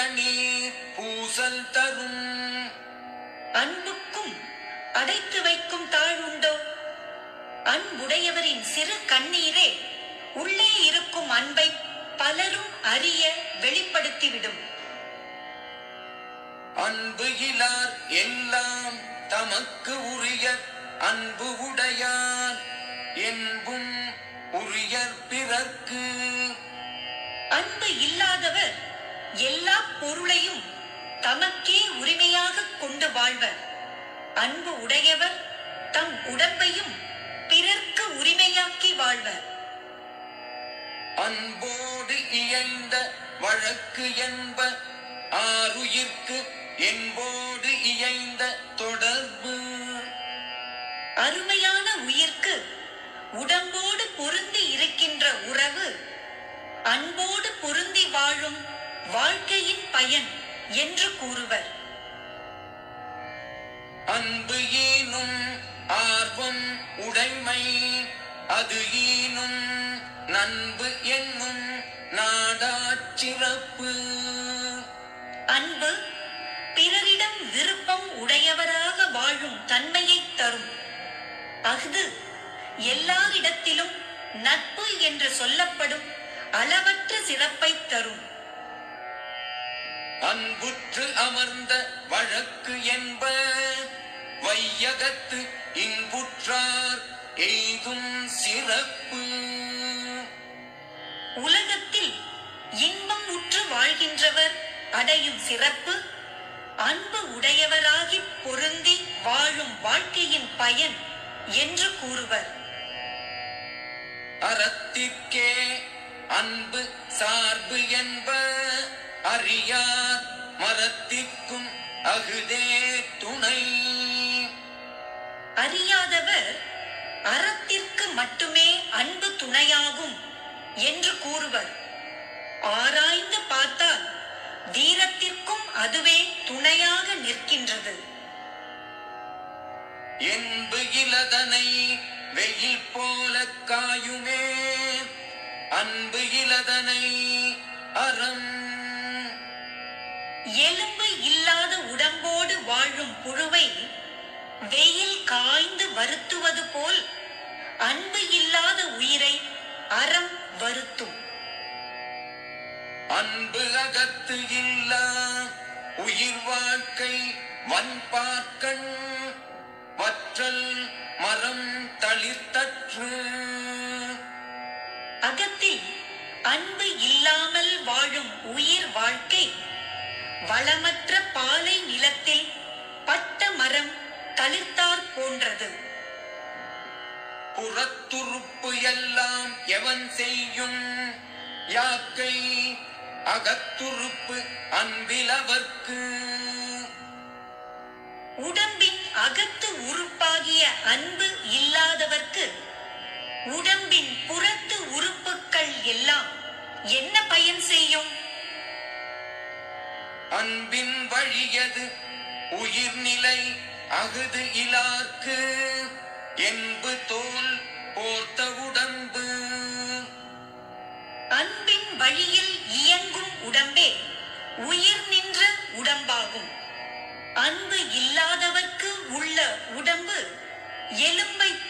கண்ணீர் பூசல் தரும் அன்புக்கும் அடைத்து வைக்கும் தாழ்வுண்டோ அன்புடையவரின் சிறு கண்ணீரே உள்ளே இருக்கும் அன்பை பலரும் அறிய வெளிப்படுத்திவிடும் அன்பு இலார் எல்லாம் தமக்கு உரிய அன்பு உடையார் என்பும் உரியர் பிறர்க்கு அன்பு இல்லாதவர் எல்லா பொருளையும் தமக்கே உரிமையாக கொண்டு வாழ்வர் அன்பு உடையவர் தம் உடம்பையும் பிறர்க்கு உரிமையாக்கி வாழ்வர் அன்போடு இயைந்த வழக்கு என்ப ஆருயிர்க்கு என்போடு இயைந்த தொடர்பு அருமையான உயிர்க்கு உடம்போடு பொருந்தி இருக்கின்ற உறவு அன்போடு பொருந்தி வாழும் வாழ்க்கையின் பயன் என்று கூறுவர் அன்பு ஈனும் ஆர்வம் உடைமை அது ஈனும் நண்பு என்னும் நாடாச் சிறப்பு அன்பு பிறரிடம் விருப்பம் உடையவராக வாழும் தன்மையை தரும் அஃது எல்லாரிடத்திலும் நட்பு என்று சொல்லப்படும் அளவற்ற சிறப்பை தரும் அன்புற்று அமர்ந்த வழக்கு என்ப வையகத்து இன்புற்றார் எய்தும் சிறப்பு உலகத்தில் இன்பம் உற்று வாழ்கின்றவர் அடையும் சிறப்பு அன்பு உடையவராகி பொருந்தி வாழும் வாழ்க்கையின் பயன் என்று கூறுவர் அறத்திற்கே அன்பு சார்பு என்ப அறியார் மரத்திற்கும் அகுதே துணை அறியாதவர் அறத்திற்கு மட்டுமே அன்பு துணையாகும் என்று கூறுவர் ஆராய்ந்து பார்த்தால் வீரத்திற்கும் அதுவே துணையாக நிற்கின்றது என்பு இலதனை வெயில் போல காயுமே அன்பு இலதனை அறம் எலும்பு இல்லாத உடம்போடு வாழும் புழுவை வெயில் காய்ந்து வருத்துவது போல் அன்பு இல்லாத உயிரை அறம் வருத்தும் அன்பு அகத்து இல்லா உயிர் வாழ்க்கை வன்பார்க்கண் வற்றல் மரம் தளிர்த்தற்று அகத்தில் அன்பு இல்லாமல் வாழும் உயிர் வாழ்க்கை வளமற்ற பாலை நிலத்தில் பட்ட மரம் தளிர்த்தார் போன்றது புறத்துறுப்பு எல்லாம் எவன் செய்யும் யாக்கை அகத்துறுப்பு அன்பிலவர்க்கு உடம்பின் அகத்து உறுப்பாகிய அன்பு இல்லாதவர்க்கு உடம்பின் புறத்து உறுப்புக்கள் எல்லாம் என்ன பயன் செய்யும் அன்பின் வழியது உயிர்நிலை அகுது இலார்க்கு என்பு தோல் போர்த்த உடம்பு அன்பின் வழியில் இயங்கும் உடம்பே உயிர் நின்ற உடம்பாகும் அன்பு இல்லாதவர்க்கு உள்ள உடம்பு எலும்பை